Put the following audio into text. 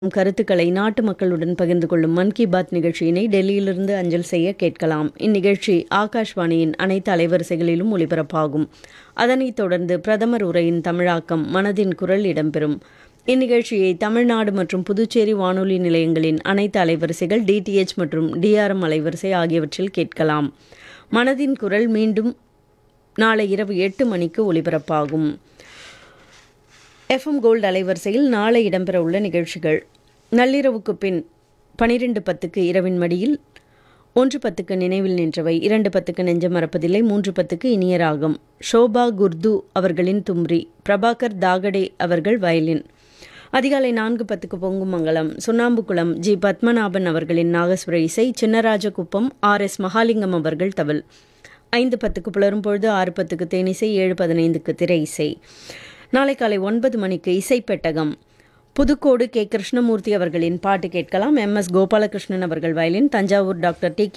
கருத்துக்களை நாட்டு மக்களுடன் பகிர்ந்து கொள்ளும் மன் கி பாத் நிகழ்ச்சியினை டெல்லியிலிருந்து அஞ்சல் செய்ய கேட்கலாம் இந்நிகழ்ச்சி ஆகாஷ்வாணியின் அனைத்து அலைவரிசைகளிலும் ஒலிபரப்பாகும் அதனைத் தொடர்ந்து பிரதமர் உரையின் தமிழாக்கம் மனதின் குரல் இடம்பெறும் இந்நிகழ்ச்சியை தமிழ்நாடு மற்றும் புதுச்சேரி வானொலி நிலையங்களின் அனைத்து அலைவரிசைகள் டிடிஎச் மற்றும் டிஆர்எம் அலைவரிசை ஆகியவற்றில் கேட்கலாம் மனதின் குரல் மீண்டும் நாளை இரவு எட்டு மணிக்கு ஒலிபரப்பாகும் எஃப்எம் கோல்டு அலைவரிசையில் நாளை இடம்பெறவுள்ள நிகழ்ச்சிகள் நள்ளிரவுக்கு பின் பனிரெண்டு பத்துக்கு இரவின் மடியில் ஒன்று பத்துக்கு நினைவில் நின்றவை இரண்டு பத்துக்கு நெஞ்சம் மறப்பதில்லை மூன்று பத்துக்கு இனிய ராகம் ஷோபா குர்து அவர்களின் தும்ரி பிரபாகர் தாகடே அவர்கள் வயலின் அதிகாலை நான்கு பத்துக்கு பொங்கும் மங்கலம் சுண்ணாம்புக்குளம் ஜி பத்மநாபன் அவர்களின் நாகஸ்வர இசை சின்னராஜகுப்பம் ஆர் எஸ் மகாலிங்கம் அவர்கள் தவில் ஐந்து பத்துக்கு புலரும் பொழுது ஆறு பத்துக்கு தேனிசை ஏழு பதினைந்துக்கு திரை இசை நாளை காலை ஒன்பது மணிக்கு இசைப்பெட்டகம் புதுக்கோடு கே கிருஷ்ணமூர்த்தி அவர்களின் பாட்டு கேட்கலாம் எம் எஸ் கோபாலகிருஷ்ணன் அவர்கள் வயலின் தஞ்சாவூர் டாக்டர் டி